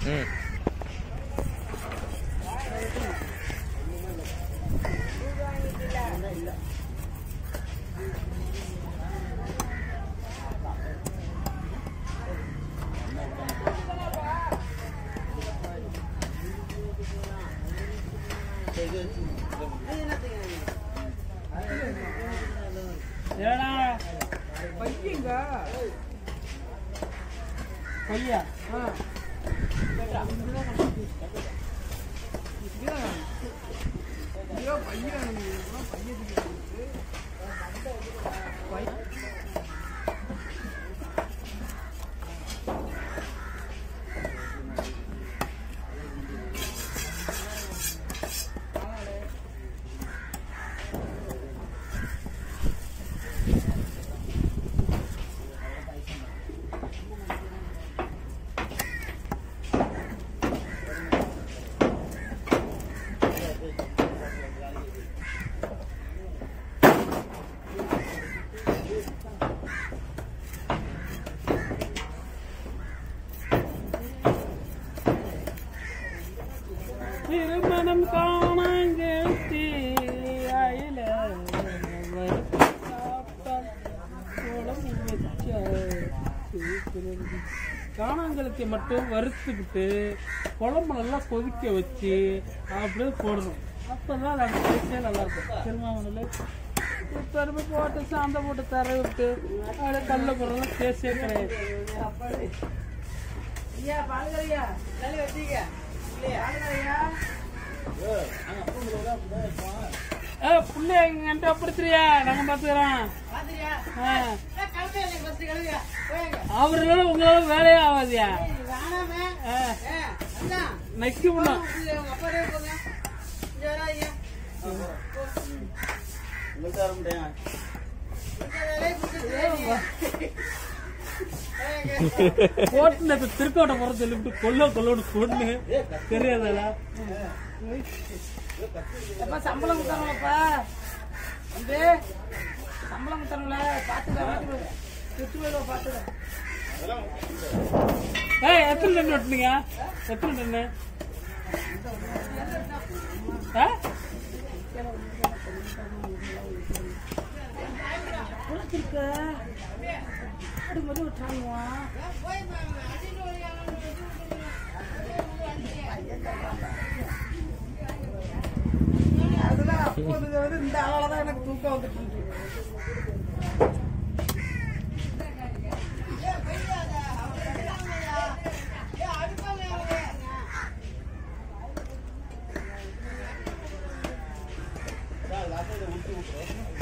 ம் ஏடா பையங்க பையா ஆ திருமணம் காணாங்கி அயில காணாங்கலத்தை மட்டும் வறுத்துக்கிட்டு குழம்பு நல்லா கொதிக்க வச்சு அப்படியே போடணும் அப்பதான் அது டேஸ்டே நல்லா இருக்கும் திருமாவனில் பெருமை போட்டு சாந்த போட்டு தர விட்டு அப்படியே கல்ல போடுறதும் டேஸ்டே கிடையாது ஐயா பாலுங்கய்யா நல்ல வச்சுக்க புள்ளை எங்கிட்ட அப்படித்திரியா நாங்க பாத்துக்கிறோம் அவர்களால உங்களால வேலையே ஆகாதியா நக்கி முடியும் போட்டு நேத்து திருக்கோட்டை போற சொல்லிவிட்டு கொல்ல கொல்லோடு கொண்டு தெரியாதா எப்பா சம்பளம் கொடுத்தாங்களப்பா வந்து சம்பளம் கொடுத்தாங்கள பாத்துக்க சுத்து போயிடுவா பாத்துக்க ஏய் எத்தனை டன் வெட்டினீங்க எத்தனை டன்னு ஆ? புடிச்சிருக்க அப்படி மட்டும் விட்டானுவா அதுதான் அப்போது வந்து இந்த ஆளால தான் எனக்கு தூக்கம் வந்துட்டு இருக்கு. ஊற்றி விட்டுரு